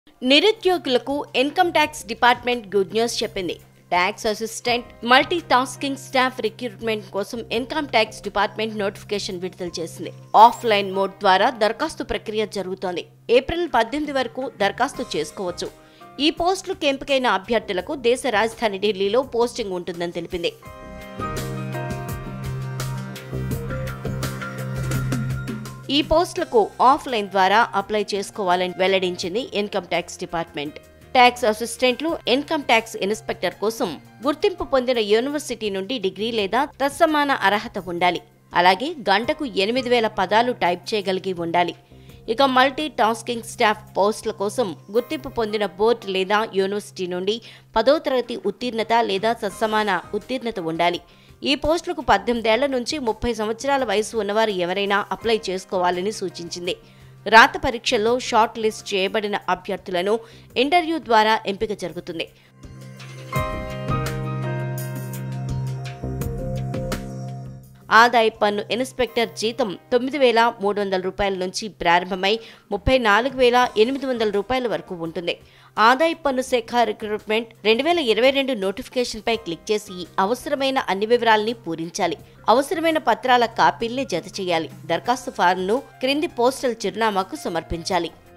నిరుద్యోగులకు income tax department good news చెప్పింది tax assistant multi tasking staff recruitment కోసం income tax department notification విడుదల చేసింది ఆఫ్లైన్ మోడ్ ద్వారా దరఖాస్తు ప్రక్రియ జరుగుతోంది ఏప్రిల్ పద్దెనిమిది వరకు దరఖాస్తు చేసుకోవచ్చు ఈ పోస్టులకు ఎంపికైన అభ్యర్థులకు దేశ రాజధాని ఢిల్లీలో పోస్టింగ్ ఉంటుందని తెలిపింది ఈ పోస్టులకు ఆఫ్లైన్ ద్వారా అప్లై చేసుకోవాలని వెల్లడించింది ఇన్కమ్ ట్యాక్స్ డిపార్ట్మెంట్ ట్యాక్స్ అసిస్టెంట్లు ఇన్కమ్ ట్యాక్స్ ఇన్స్పెక్టర్ కోసం గుర్తింపు పొందిన యూనివర్సిటీ నుండి డిగ్రీ లేదా తత్సమాన అర్హత ఉండాలి అలాగే గంటకు ఎనిమిది వేల పదాలు టైప్ చేయగలిగి ఉండాలి ఇక మల్టీ టాస్కింగ్ స్టాఫ్ పోస్టుల కోసం గుర్తింపు పొందిన బోర్డు లేదా యూనివర్సిటీ నుండి పదో తరగతి ఉత్తీర్ణత లేదా సత్సమాన ఉత్తీర్ణత ఉండాలి ఈ పోస్టులకు పద్దెనిమిదేళ్ల నుంచి ముప్పై సంవత్సరాల వయసు ఉన్నవారు ఎవరైనా అప్లై చేసుకోవాలని సూచించింది రాత పరీక్షల్లో షార్ట్ లిస్ట్ చేయబడిన అభ్యర్థులను ఇంటర్వ్యూ ద్వారా ఎంపిక జరుగుతుంది ఆదాయ పన్ను ఇన్స్పెక్టర్ జీతం తొమ్మిది వేల మూడు వందల రూపాయల నుంచి ప్రారంభమై ముప్పై నాలుగు వేల ఎనిమిది వందల రూపాయల వరకు ఉంటుంది ఆదాయ పన్ను శాఖ రిక్రూట్మెంట్ రెండు వేల ఇరవై రెండు నోటిఫికేషన్పై క్లిక్ చేసి అవసరమైన అన్ని వివరాల్ని పూరించాలి అవసరమైన పత్రాల కాపీల్ని జత చేయాలి దరఖాస్తు ఫారంను క్రింది పోస్టల్ చిరునామాకు సమర్పించాలి